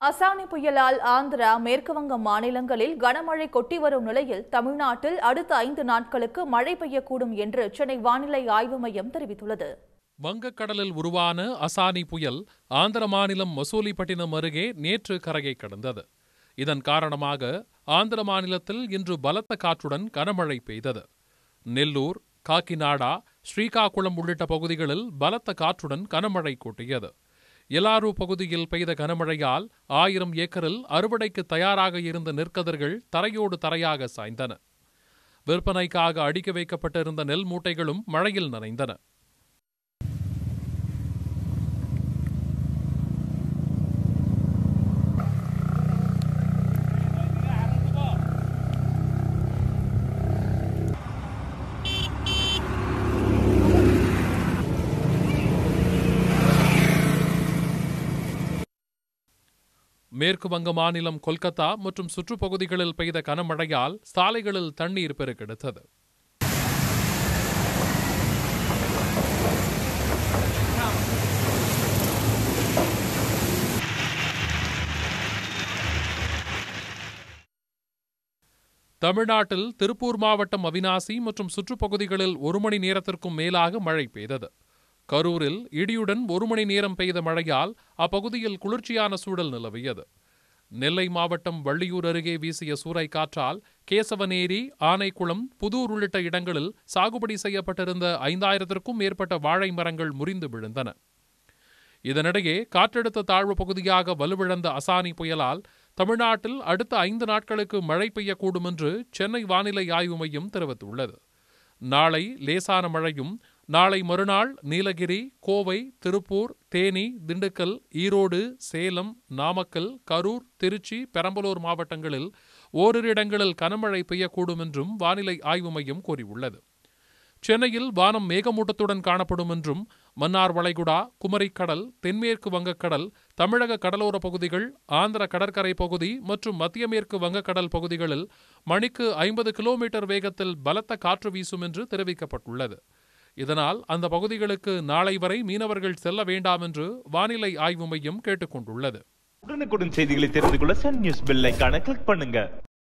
அசானி புயலால் ஆந்திரா மேற்கு வங்க மாநிலங்களில் கனமழை கொட்டி வரும் நிலையில் தமிழ்நாட்டில் அடுத்த ஐந்து நாட்களுக்கு மழை பெய்யக்கூடும் என்று சென்னை வானிலை ஆய்வு மையம் தெரிவித்துள்ளது வங்கக்கடலில் உருவான அசானி புயல் ஆந்திர மாநிலம் மசூலிப்பட்டினம் அருகே நேற்று கரையை கடந்தது இதன் காரணமாக ஆந்திர மாநிலத்தில் இன்று பலத்த காற்றுடன் கனமழை பெய்தது நெல்லூர் காக்கிநாடா ஸ்ரீகாகுளம் உள்ளிட்ட பகுதிகளில் பலத்த காற்றுடன் கனமழை கொட்டியது எலாரு பகுதியில் பெய்த கனமழையால் ஆயிரம் ஏக்கரில் அறுவடைக்கு தயாராக இருந்த நெற்கதிர்கள் தரையோடு தரையாக சாய்ந்தன விற்பனைக்காக அடுக்கி வைக்கப்பட்டிருந்த நெல் மூட்டைகளும் மழையில் நனைந்தன மேற்கு வங்க மாநிலம் கொல்கத்தா மற்றும் சுற்றுப்பகுதிகளில் பெய்த கனமழையால் சாலைகளில் தண்ணீர் பெருக்கெடுத்தது தமிழ்நாட்டில் திருப்பூர் மாவட்டம் அவினாசி மற்றும் சுற்றுப்பகுதிகளில் ஒரு மணி நேரத்திற்கும் மேலாக மழை பெய்தது கரூரில் இடியுடன் ஒரு மணி நேரம் பெய்த மழையால் அப்பகுதியில் குளிர்ச்சியான சூழல் நிலவியது நெல்லை மாவட்டம் வள்ளியூர் அருகே வீசிய சூறை காற்றால் கேசவநேரி ஆனைக்குளம் புதூர் உள்ளிட்ட இடங்களில் சாகுபடி செய்யப்பட்டிருந்த ஐந்தாயிரத்திற்கும் மேற்பட்ட வாழை மரங்கள் முறிந்து விழுந்தன இதனிடையே காற்றழுத்த தாழ்வு பகுதியாக வலுவிழந்த அசானி புயலால் தமிழ்நாட்டில் அடுத்த ஐந்து நாட்களுக்கு மழை பெய்யக்கூடும் என்று சென்னை வானிலை ஆய்வு மையம் தெரிவித்துள்ளது நாளை லேசான மழையும் நாளை மறுநாள் நீலகிரி கோவை திருப்பூர் தேனி திண்டுக்கல் ஈரோடு சேலம் நாமக்கல் கரூர் திருச்சி பெரம்பலூர் மாவட்டங்களில் ஓரிரு இடங்களில் கனமழை பெய்யக்கூடும் என்றும் வானிலை ஆய்வு மையம் கூறியுள்ளது சென்னையில் வானம் மேகமூட்டத்துடன் காணப்படும் என்றும் மன்னார் வளைகுடா குமரிக்கடல் தென்மேற்கு வங்கக்கடல் தமிழக கடலோர பகுதிகள் ஆந்திர கடற்கரை பகுதி மற்றும் மத்திய மேற்கு வங்கக்கடல் பகுதிகளில் மணிக்கு ஐம்பது கிலோமீட்டர் வேகத்தில் பலத்த காற்று வீசும் என்று தெரிவிக்கப்பட்டுள்ளது இதனால் அந்த பகுதிகளுக்கு நாளை வரை மீனவர்கள் செல்ல வேண்டாம் என்று வானிலை ஆய்வு மையம் கேட்டுக் கொண்டுள்ளது உடனுக்குடன் செய்திகளை தெரிந்து கொள்ள சன் நியூஸ் பெல் ஐகானை கிளிக் பண்ணுங்க